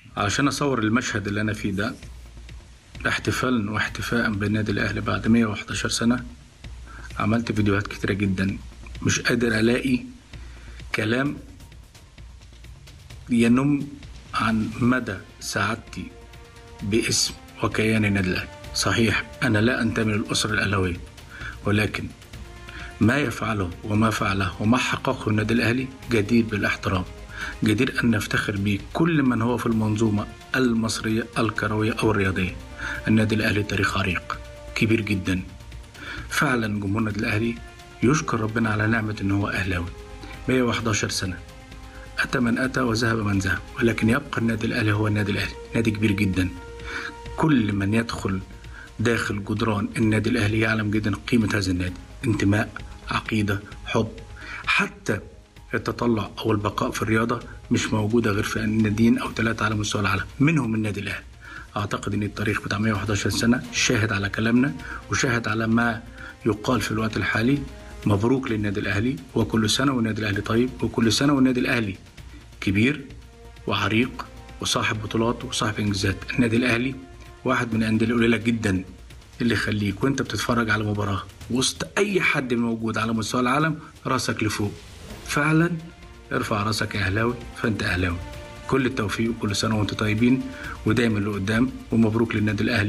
عشان اصور المشهد اللي انا فيه ده احتفالا واحتفاء بالنادي الاهلي بعد 111 سنه عملت فيديوهات كتيره جدا مش قادر الاقي كلام ينم عن مدى سعادتي باسم وكيان النادي الاهلي صحيح انا لا انتمي للاسره الاهلاويه ولكن ما يفعله وما فعله وما حققه النادي الاهلي جدير بالاحترام جدير ان نفتخر به كل من هو في المنظومه المصريه الكرويه او الرياضيه النادي الاهلي تاريخ عريق كبير جدا فعلا جمهور النادي الاهلي يشكر ربنا على نعمه ان هو اهلاوي 111 سنه اتى من اتى وذهب من ذهب ولكن يبقى النادي الاهلي هو النادي الاهلي نادي كبير جدا كل من يدخل داخل جدران النادي الاهلي يعلم جدا قيمه هذا النادي انتماء عقيده حب حتى التطلع او البقاء في الرياضه مش موجوده غير في ناديين او ثلاثه على مستوى العالم منهم النادي الاهلي اعتقد ان التاريخ بتاع 111 سنه شاهد على كلامنا وشاهد على ما يقال في الوقت الحالي مبروك للنادي الاهلي وكل سنه والنادي الاهلي طيب وكل سنه والنادي الاهلي كبير وعريق وصاحب بطولات وصاحب انجازات النادي الاهلي واحد من الانديه القليله جدا اللي يخليك وانت بتتفرج على مباراه وسط اي حد موجود على مستوى العالم راسك لفوق فعلا ارفع راسك يا اهلاوي فانت اهلاوي كل التوفيق وكل سنه وانتم طيبين ودايما لقدام ومبروك للنادي الاهلي